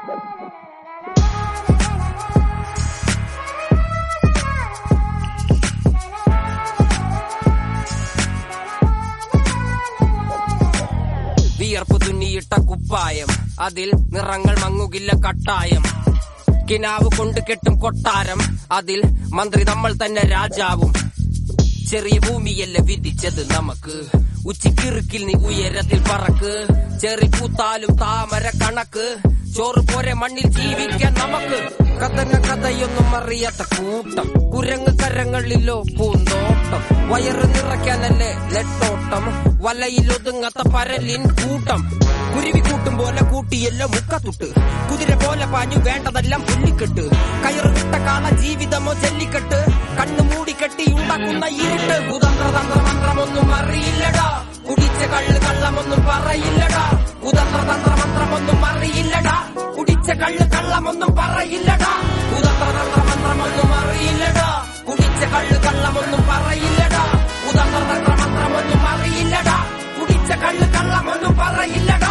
വിയർപ്പ് തുന്നിയിട്ട കുപ്പായം അതിൽ നിറങ്ങൾ മങ്ങുകില്ല കട്ടായം കിനാവ് കൊണ്ട് കെട്ടും കൊട്ടാരം അതിൽ മന്ത്രി നമ്മൾ തന്നെ രാജാവും ചെറിയ ഭൂമിയല്ല വിധിച്ചത് നമുക്ക് ഉച്ചക്കിറുക്കിൽ നീ ഉയരത്തിൽ പറക്ക് ചെറി പൂത്താലും താമര കണക്ക് ചോറ് പോരെ മണ്ണിൽ ജീവിക്കാൻ നമുക്ക് കഥന കഥയൊന്നും അറിയാത്ത കൂട്ടം കുരങ്ങ് കരങ്ങളിലോ പൂന്തോട്ടം വയറ് നിറയ്ക്കാനല്ലേ നെട്ടോട്ടം വലയിൽ ഒതുങ്ങാത്ത പരലിൻ കൂട്ടം കുരുവി കൂട്ടും പോലെ കൂട്ടിയല്ലോ മുക്കത്തുട്ട് കുതിര പോലെ പാഞ്ഞു വേണ്ടതെല്ലാം പുല്ലിക്കെട്ട് കയറ് വിട്ട കാള ജീവിതമോ ജല്ലിക്കെട്ട് കണ്ണു മൂടിക്കെട്ടി ഉണ്ടാക്കുന്ന ഇരുട്ട് കുതന്ത്ര തന്ത്ര മന്ത്രമൊന്നും അറിയില്ലടാ കുടിച്ച കള്ള് കള്ളമൊന്നും പറയില്ലടാ കുതന്ത്ര തന്ത്ര മന്ത്രമൊന്നും അറിയില്ലടാ കുടിച്ച കള്ള് കള്ളമൊന്നും പറയില്ലടാ കുതന്ത്ര തന്ത്ര മന്ത്രമൊന്നും അറിയില്ലടാ കുടിച്ച കള്ള് കള്ളമൊന്നും പറയില്ലടാ കുതന്ത്ര തന്ത്ര മന്ത്രമൊന്നും അറിയില്ലടാ കുടിച്ച കള്ള് കള്ളമൊന്നും പറയില്ലടാ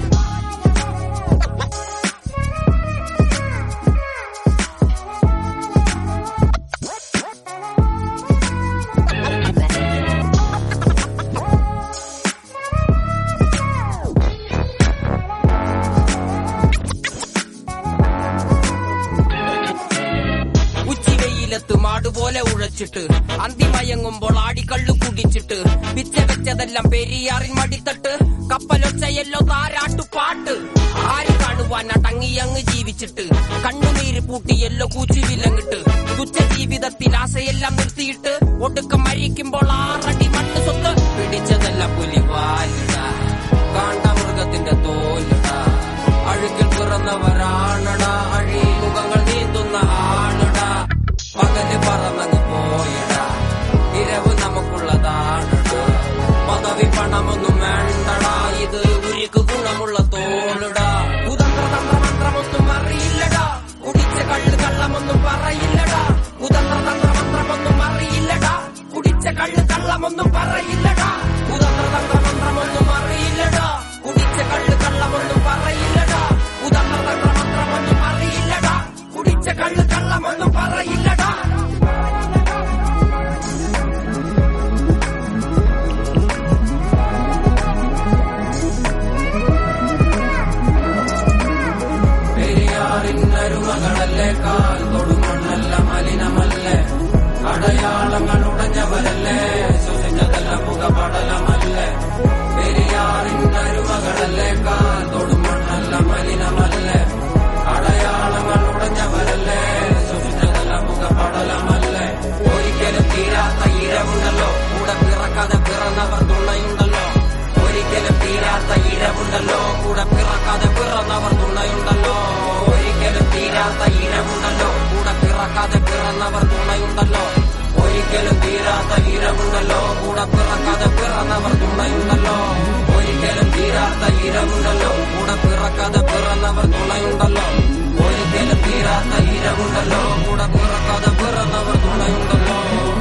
ഉച്ചിവെയിലത്ത് മാടുപോലെ ഉഴച്ചിട്ട് അന്തിമയങ്ങുമ്പോൾ ആടിക്കള്ളു കുടിച്ചിട്ട് പിച്ച വെച്ചതെല്ലാം പെരിയാറിൻ മടിത്തട്ട് കപ്പലൊച്ചയല്ലോ താരാട്ടു പാട്ട് ആര് കാണുവാൻ അടങ്ങിയങ്ങ് ജീവിച്ചിട്ട് കണ്ണുനീര് പൂട്ടിയല്ലോ കൂച്ചു വിലങ്ങിട്ട് തുച്ഛ ജീവിതത്തിൽ ആശയെല്ലാം നിർത്തിയിട്ട് ഒടുക്കം മരിക്കുമ്പോൾ ആറടി മണ്ണ് സ്വത്ത് പിടിച്ചതെല്ലാം പുലിവാലിട കാണ്ട മൃഗത്തിന്റെ തോലിട അഴുകിൽ പിറന്നവരാണടാ അഴിമുഖങ്ങൾ നീന്തുന്ന ആണടാ പകല് പറന്നങ്ങ് പോയടാ ഇരവ് നമുക്കുള്ളതാണടാ പദവി പണമൊന്നും വേണ്ടടാ ഇത് ഉരുക്ക് ഗുണമുള്ള തോളിടാ കുതന്ത്ര തന്ത്ര മന്ത്രമൊന്നും അറിയില്ലടാ കുടിച്ച കള്ള് കള്ളമൊന്നും പറയില്ലടാ കുതന്ത്ര തന്ത്ര മന്ത്രമൊന്നും അറിയില്ലടാ കുടിച്ച കള്ള് കള്ളമൊന്നും പറയില്ലടാ കുതന്ത്ര തന്ത്ര മന്ത്രമൊന്നും അറിയില്ലടാ കുടിച്ച കള്ള് കള്ളമൊന്നും പറയില്ലടാ കുതന്ത്ര തന്ത്ര മന്ത്രമൊന്നും അറിയില്ലടാ കുടിച്ച കള്ള് കള്ളമൊന്നും പറയില്ലടാ പെരിയാറിനരുമകളല്ലേ കാൽ തൊടുമണ്ണല്ല മലിനമല്ലേ അടയാളങ്ങൾ ഉടഞ്ഞവരല്ലേ ശ്വസിച്ചതല്ല പുകപടലമല്ലേ പെരിയാറിനരുമകളല്ലേ കാൽ തൊടുമണ്ണല്ല മലിനമല്ലേ അടയാളങ്ങൾ ഉടഞ്ഞവരല്ലേ ശ്വസിച്ചതല്ല പുകപടലമല്ലേ ഒരിക്കലും തീരാത്ത ഇരവുണ്ടല്ലോ കൂടെ പിറക്കാതെ പിറന്നവർ തുണയുണ്ടല്ലോ ഒരിക്കലും തീരാത്ത ഇരവുണ്ടല്ലോ കൂടെ പിറക്കാതെ പിറന്നവർ തുണയുണ്ടല്ലോ ഒരിക്കലും തീരാത്ത ഇരവുണ്ടല്ലോ കൂടെ പിറക്കാതെ പിറന്നവർ തുണയുണ്ടല്ലോ ഒരിക്കലും തീരാത്ത ഇരവുണ്ടല്ലോ കൂടെ പിറക്കാതെ പിറന്നവർ തുണയുണ്ടല്ലോ ഒരിക്കലും തീരാത്ത ഇരവുണ്ടല്ലോ കൂടെ പിറക്കാതെ പിറന്നവർ തുണയുണ്ടല്ലോ ഒരിക്കലും തീരാത്ത ഇരവുണ്ടല്ലോ കൂടെ പിറക്കാതെ പിറന്നവർ തുണയുണ്ടല്ലോ